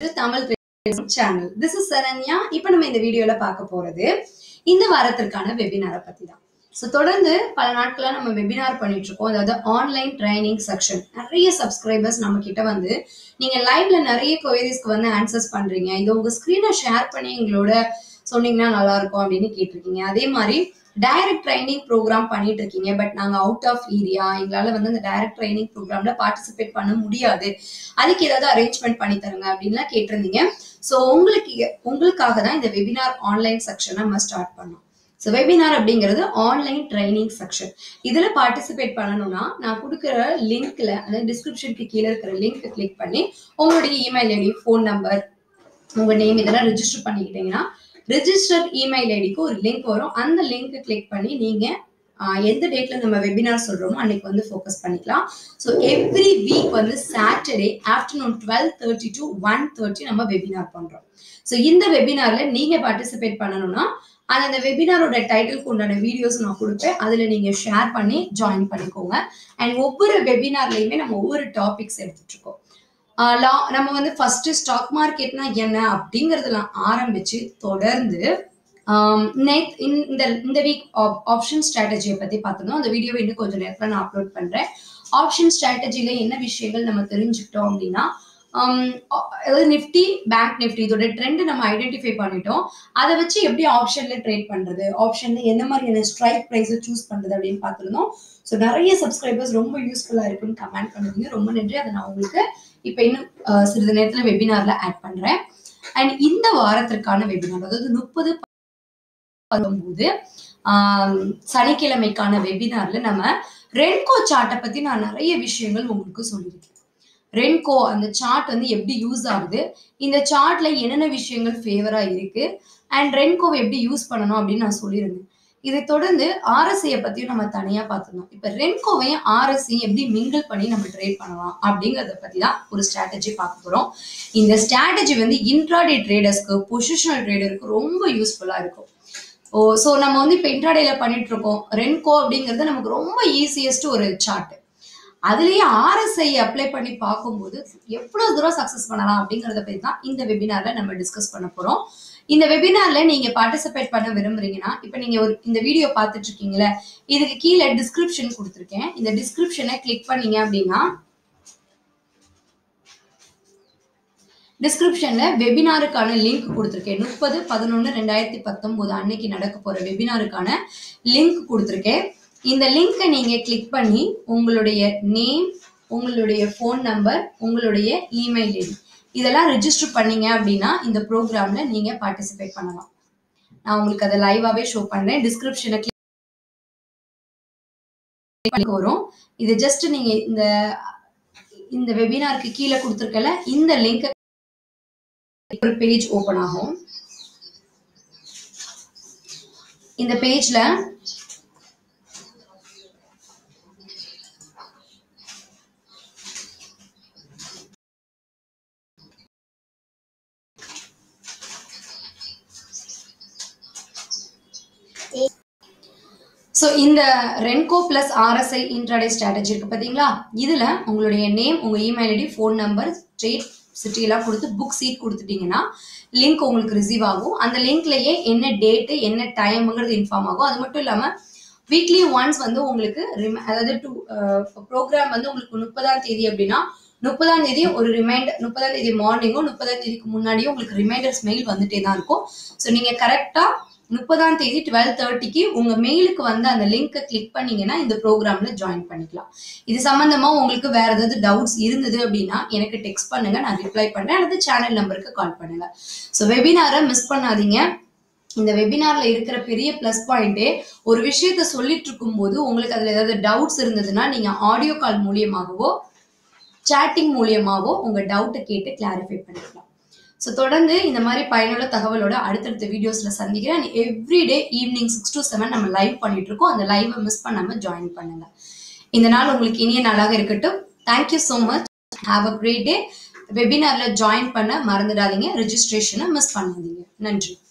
Tamil channel this is Saranya இப்போ நம்ம இந்த வீடியோல பார்க்க போறது இந்த வாரத்திற்கான வெபினாரை பத்தி தான் ஸோ தொடர்ந்து பல நாட்களா நம்ம வெபினார் பண்ணிட்டு இருக்கோம் அதாவது ஆன்லைன் ட்ரைனிங் செக்ஷன் நிறைய சப்ஸ்கிரைபர்ஸ் நம்ம கிட்ட வந்து நீங்க லைவ்ல நிறைய கொயரிஸ்க்கு வந்து ஆன்சர்ஸ் பண்றீங்க இது உங்க ஸ்கிரீனை ஷேர் பண்ணி எங்களோட சொன்னீங்கன்னா நல்லா இருக்கும் அப்படின்னு கேட்டிருக்கீங்க அதே மாதிரி டைரக்ட் ட்ரைனிங் ப்ரோக்ராம் பண்ணிட்டு இருக்கீங்க பட் நாங்க அவுட் ஆஃப் ஏரியா எங்களால வந்து அந்த டைரக்ட் ட்ரைனிங் ப்ரோக்ராம்ல பார்ட்டிசிபேட் பண்ண முடியாது அதுக்கு ஏதாவது அரேஞ்ச்மெண்ட் பண்ணி தருங்க அப்படின்லாம் கேட்டிருந்தீங்க ஸோ உங்களுக்கு உங்களுக்காக தான் இந்த வெபினார் ஆன்லைன் செக்ஷனை நம்ம ஸ்டார்ட் பண்ணோம் ஸோ வெபினார் அப்படிங்கிறது ஆன்லைன் ட்ரைனிங் செக்ஷன் இதுல பார்ட்டிசிபேட் பண்ணணும்னா நான் கொடுக்குற லிங்க்ல அதாவது டிஸ்கிரிப்ஷனுக்கு கீழே இருக்கிற லிங்க் கிளிக் பண்ணி உங்களுடைய இமெயில் ஐடி ஃபோன் நம்பர் உங்க நேம் இதெல்லாம் ரெஜிஸ்டர் பண்ணிக்கிட்டீங்கன்னா ரெஜிஸ்டர் இமெயில் ஐடிக்கு ஒரு லிங்க் வரும் அந்த லிங்க் கிளிக் பண்ணி நீங்க ஆஹ், எந்த டேட்ல நம்ம வெபினார் சொல்றோமோ அன்னைக்கு வந்து ஃபோக்கஸ் பண்ணிக்கலாம் ஸோ எவ்ரி வீக் வந்து Saturday afternoon twelve thirty to one thirty நம்ம வெபினார் பண்றோம் ஸோ இந்த வெபினார்ல நீங்க பார்ட்டிசிபேட் பண்ணணும்னா அது அந்த வெபினாரோட டைட்டிலுக்கு உண்டான வீடியோஸ் நான் கொடுப்பேன் அதுல நீங்க ஷேர் பண்ணி ஜாயின் பண்ணிக்கோங்க அண்ட் ஒவ்வொரு வெபினார்லயுமே நம்ம ஒவ்வொரு டாபிக்ஸ் எடுத்துட்டு இருக்கோம் ஆஹ் லா- நம்ம வந்து ஃபர்ஸ்ட் ஸ்டாக் மார்க்கெட்னா என்ன அப்படிங்கறதெல்லாம் ஆரம்பிச்சு தொடர்ந்து ஆம், நேத் இந்த- இந்த இந்த வீக் ஆப்ஷன் ஸ்ட்ராட்டஜியை பத்தி பார்த்தோம் அந்த வீடியோவை இன்னும் கொஞ்சம் நேரத்துல நான் அப்லோட் பண்றேன் ஆப்ஷன் ஸ்ட்ராட்டஜில என்ன விஷயங்கள் நம்ம தெரிஞ்சுக்கிட்டோம் அப்படின்னா ஆம், அ- அதாவது நிஃப்டி பேங்க் நிஃப்டி இதோட ட்ரெண்ட் நம்ம ஐடென்டிஃபை பண்ணிட்டோம் அதை வச்சு எப்படி ஆப்ஷன்ல ட்ரேட் பண்றது ஆப்ஷன்ல என்ன மாதிரியான ஸ்ட்ரைக் ப்ரைஸை சூஸ் பண்றது அப்படின்னு பார்த்துருந்தோம் ஸோ நிறைய சப்ஸ்கிரைபர்ஸ் ரொம்ப யூஸ்ஃபுல்லா இருக்குன்னு கமெண்ட் பண்ணுவீங்க ரொம்ப நன்றி அதை நான் உங்களுக்கு இப்போ இன்னும் அஹ், சிறிது நேரத்தில் வெபினார்ல ஆட் பண்றேன் அண்ட் இந்த வாரத்திற்கான வெபினார் அதாவது முப்பது பத்தொன்பது ஆம், சனிக்கிழமைக்கான வெபினார்ல நம்ம ரென்கோ சார்ட்டை பத்தி நான் நிறைய விஷயங்கள் உங்களுக்கு சொல்லியிருக்கேன் ரென்கோ அந்த சார்ட் வந்து எப்படி யூஸ் ஆகுது இந்த சார்ட்ல என்னென்ன விஷயங்கள் ஃபேவரா இருக்கு அண்ட் ரென்கோவை எப்படி யூஸ் பண்ணணும் அப்படின்னு நான் சொல்லியிருந்தேன் இதை தொடர்ந்து ஆர்எஸ்ஐயை பத்தியும் நம்ம தனியா பார்த்துருந்தோம் இப்ப ரென்கோவையும் ஆர்எஸ்ஐயும் எப்படி மிங்கிள் பண்ணி நம்ம ட்ரேட் பண்ணலாம் அப்படிங்கறத பத்தி தான் ஒரு ஸ்ட்ராட்டஜி பார்க்க போறோம் இந்த ஸ்ட்ராட்டஜி வந்து இன்ட்ராடே ட்ரேடர்ஸ்க்கு பொசிஷனல் ட்ரேடருக்கு ரொம்ப யூஸ்ஃபுல்லா இருக்கும் ஓ ஸோ நம்ம வந்து இப்போ இன்ட்ராடேல பண்ணிட்டு இருக்கோம் ரென்கோ அப்படிங்கிறது நமக்கு ரொம்ப ஈஸியஸ்ட் ஒரு சார்ட் அதுலயே ஆர்எஸ்ஐ அப்ளை பண்ணி பார்க்கும்போது எவ்வளவு தூரம் சக்சஸ் பண்ணலாம் அப்படிங்கறத பத்தி தான் இந்த வெபினார்ல நம்ம டிஸ்கஸ் பண்ண போறோம் இந்த வெபினார்ல நீங்க பார்ட்டிசிபேட் பண்ண விரும்புறீங்கன்னா இப்போ நீங்க ஒரு இந்த வீடியோ பார்த்துட்டு இருக்கீங்களே இதுக்கு கீழே டிஸ்கிரிப்ஷன் கொடுத்துருக்கேன் இந்த டிஸ்கிரிப்ஷனை கிளிக் பண்ணீங்க அப்படின்னா டிஸ்கிரிப்ஷன்ல வெபினாருக்கான லிங்க் கொடுத்துருக்கேன் முப்பது பதினொன்று ரெண்டாயிரத்தி பத்தொன்பது அன்னைக்கு நடக்க போற வெபினாருக்கான லிங்க் கொடுத்துருக்கேன் இந்த லிங்கை நீங்க கிளிக் பண்ணி உங்களுடைய நேம் உங்களுடைய ஃபோன் நம்பர் உங்களுடைய இமெயில் ஐடி இதெல்லாம் ரெஜிஸ்டர் பண்ணீங்க அப்படின்னா இந்த ப்ரோக்ராம்ல நீங்க பார்ட்டிசிபேட் பண்ணலாம் நான் உங்களுக்கு அதை லைவாவே ஷோ பண்றேன் டிஸ்கிரிப்ஷனை கிளிக் வரும் இது ஜஸ்ட் நீங்க இந்த இந்த வெபினாருக்கு கீழே கொடுத்துருக்கல இந்த லிங்க் ஒரு பேஜ் ஓபன் ஆகும் இந்த பேஜ்ல ஸோ இந்த Renko plus RSI intraday strategy இருக்கு பார்த்தீங்களா இதுல உங்களுடைய நேம் உங்க email ID phone number state city எல்லாம் கொடுத்து புக் சீட் கொடுத்துட்டீங்கன்னா லிங்க் உங்களுக்கு ரிசீவ் ஆகும் அந்த லிங்க்லயே என்ன டேட்டு என்ன டைம்ங்கிறது இன்ஃபார்ம் ஆகும் அது மட்டும் இல்லாம வீக்லி ஒன்ஸ் வந்து உங்களுக்கு rem- அதாவது டூ ப்ரோக்ராம் வந்து உங்களுக்கு முப்பதாம் தேதி அப்படின்னா முப்பதாம் தேதி ஒரு ரிமைண்டர் முப்பதாம் தேதி மார்னிங்கும் முப்பதாம் தேதிக்கு முன்னாடியும் உங்களுக்கு ரிமைண்டர்ஸ் மெயில் வந்துட்டே தான் இருக்கும் ஸோ நீங்க கரெக்டா முப்பதாம் தேதி டுவெல் தேர்ட்டிக்கு உங்க மெயிலுக்கு வந்து அந்த லிங்கை கிளிக் பண்ணீங்கன்னா இந்த ப்ரோக்ராம்ல ஜாயின் பண்ணிக்கலாம் இது சம்பந்தமா உங்களுக்கு வேற ஏதாவது டவுட்ஸ் இருந்தது அப்படின்னா எனக்கு டெக்ஸ்ட் பண்ணுங்க நான் ரிப்ளை பண்றேன் அல்லது சேனல் நம்பருக்கு கால் பண்ணுங்க ஸோ வெபினாரை மிஸ் பண்ணாதீங்க இந்த வெபினார்ல இருக்கிற பெரிய ப்ளஸ் பாயிண்டே ஒரு விஷயத்த சொல்லிட்டு இருக்கும்போது உங்களுக்கு அதுல ஏதாவது டவுட்ஸ் இருந்ததுன்னா நீங்க ஆடியோ கால் மூலியமாகவோ சேட்டிங் மூலியமாவோ உங்க டவுட்டை கேட்டு கிளாரிஃபை பண்ணிக்கலாம் ஸோ தொடர்ந்து இந்த மாதிரி பயனுள்ள தகவலோட அடுத்தடுத்த வீடியோஸ்ல சந்திக்கிறேன் everyday evening six to seven நம்ம லைவ் பண்ணிட்டு இருக்கோம் அந்த லைவை மிஸ் பண்ணாம ஜாயின் பண்ணுங்க இந்த நாள் உங்களுக்கு இனிய நாளாக இருக்கட்டும் thank you so much have a great day வெபினார்ல ஜாயின் பண்ண மறந்துடாதீங்க ரெஜிஸ்ட்ரேஷனை மிஸ் பண்ணாதீங்க நன்றி